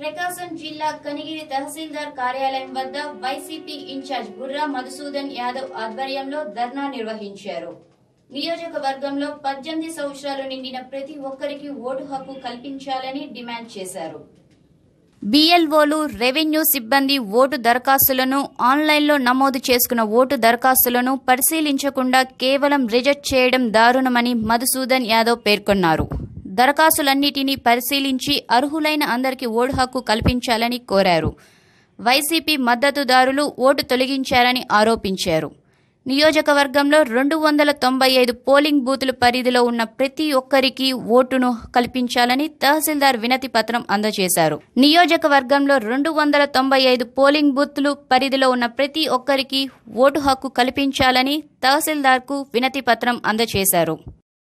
ప్రకాశం జిల్లా కనిగిరి తహసీల్దార్ కార్యాలయం వద్ద వైసీపీ ఇన్ఛార్జ్ బుర్రా మధుసూదన్ యాదవ్ ఆధ్వర్యంలో ధర్నా నిర్వహించారు నియోజకవర్గంలో పద్దెనిమిది సంవత్సరాలు నిండిన ప్రతి ఒక్కరికి ఓటు హక్కు కల్పించాలని డిమాండ్ చేశారు బిఎల్ఓలు రెవెన్యూ సిబ్బంది ఓటు దరఖాస్తులను ఆన్లైన్లో నమోదు చేసుకున్న ఓటు దరఖాస్తులను పరిశీలించకుండా కేవలం రిజెక్ట్ చేయడం దారుణమని మధుసూదన్ యాదవ్ పేర్కొన్నారు దరఖాస్తులన్నిటినీ పరిశీలించి అర్హులైన అందరికీ ఓటు హక్కు కల్పించాలని కోరారు వైసీపీ మద్దతుదారులు ఓటు తొలగించారని ఆరోపించారు నియోజకవర్గంలో రెండు వందల తొంభై ఐదు పోలింగ్ బూతుల పరిధిలో ఉన్న ప్రతి ఒక్కరికి ఓటును కల్పించాలని తహసీల్దార్ వినతి పత్రం అందజేశారు నియోజకవర్గంలో రెండు వందల తొంభై ఐదు పోలింగ్ బూత్లు పరిధిలో ఉన్న ప్రతి ఒక్కరికి ఓటు హక్కు కల్పించాలని తహసీల్దార్కు వినతి పత్రం అందజేశారు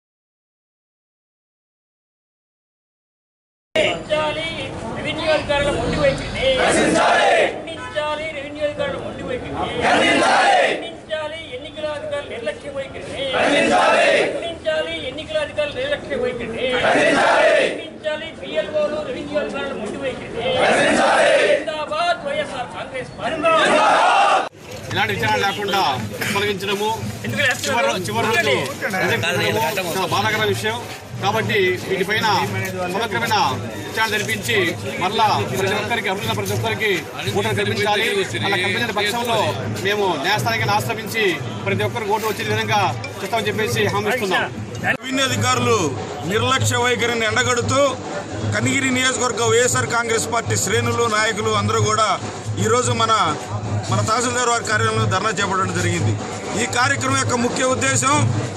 ఖండించాలి రెవెన్యూ అధికారుల మొండి వైఖరిని ఖండించాలి రెవెన్యూ అధికారుల మొండి వైఖరిని ఖండించాలి ఎన్నికల అధికారుల నిర్లక్ష్య వైఖరిని ఖండించాలి ఎన్నికల అధికారుల నిర్లక్ష్య వైఖరిని ఖండించాలి బిఎల్ఓలు రెవెన్యూ అధికారుల మొండి వైఖరిని జిందాబాద్ వైఎస్ఆర్ కాంగ్రెస్ పార్టీ ఇలాంటి విచారణ లేకుండా తొలగించడము చివరి చివరి రోజు రిజెక్ట్ చేయడము చాలా బాధాకర విషయం కాబట్టి వీటిపైన సమగ్రమైన విచారణ జరిపించి మరలా ప్రతి ఒక్కరికి అర్హులైన ప్రతి ఒక్కరికి ఓటు కల్పించాలి అలా కల్పించిన పక్షంలో మేము న్యాయస్థానానికి ఆశ్రమించి ప్రతి ఒక్కరికి ఓటు వచ్చే విధంగా చేస్తామని చెప్పేసి హామీ ఇస్తున్నాం రెవెన్యూ అధికారులు నిర్లక్ష్య వైఖరిని ఎండగడుతూ కనిగిరి నియోజకవర్గ వైఎస్ఆర్ కాంగ్రెస్ పార్టీ శ్రేణులు నాయకులు అందరూ కూడా ఈరోజు మన మన తహసీల్దార్ వారి కార్యాలయంలో ధర్నా చేపట్టడం జరిగింది ఈ కార్యక్రమం యొక్క ముఖ్య ఉద్దేశం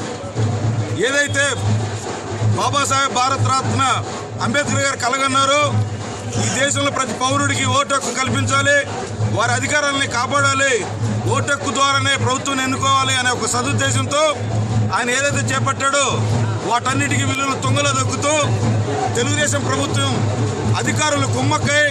ఏదైతే బాబాసాహెబ్ భారత రత్న అంబేద్కర్ గారు కలగన్నారో ఈ దేశంలో ప్రతి పౌరుడికి ఓటు హక్కు కల్పించాలి వారి అధికారాలని కాపాడాలి ఓటు హక్కు ద్వారానే ప్రభుత్వం ఎన్నుకోవాలి అనే ఒక సదుద్దేశంతో ఆయన ఏదైతే చేపట్టాడో వాటన్నిటికీ విలువలు తుంగలో దొక్కుతూ తెలుగుదేశం ప్రభుత్వం అధికారులు కుమ్మక్కై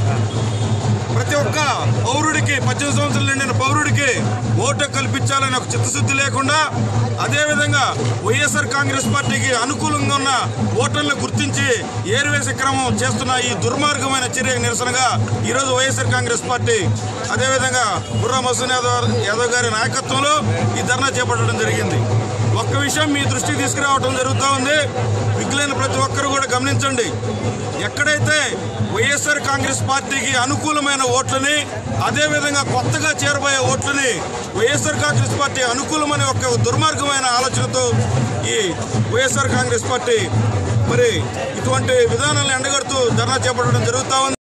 ప్రతి ఒక్క పౌరుడికి పద్దెనిమిది సంవత్సరాలు నిండిన పౌరుడికి ఓటు కల్పించాలని ఒక చిత్తశుద్ధి లేకుండా అదేవిధంగా వైఎస్ఆర్ కాంగ్రెస్ పార్టీకి అనుకూలంగా ఉన్న ఓటర్లను గుర్తించి ఏరువేసే క్రమం చేస్తున్న ఈ దుర్మార్గమైన చర్యకు నిరసనగా ఈరోజు వైఎస్ఆర్ కాంగ్రెస్ పార్టీ అదేవిధంగా బుర్రా మసూన్ యాదవ్ యాదవ్ గారి నాయకత్వంలో ఈ ధర్నా చేపట్టడం జరిగింది ఒక్క విషయం మీ దృష్టికి తీసుకురావడం జరుగుతూ ఉంది విగ్గులైన ప్రతి ఒక్కరు కూడా గమనించండి ఎక్కడైతే వైఎస్ఆర్ కాంగ్రెస్ పార్టీకి అనుకూలమైన ఓట్లని అదేవిధంగా కొత్తగా చేరబోయే ఓట్లని వైఎస్ఆర్ కాంగ్రెస్ పార్టీ అనుకూలమనే ఒక దుర్మార్గమైన ఆలోచనతో ఈ వైఎస్ఆర్ కాంగ్రెస్ పార్టీ మరి ఇటువంటి విధానాలను ఎండగడుతూ ధర్నా చేపట్టడం జరుగుతూ ఉంది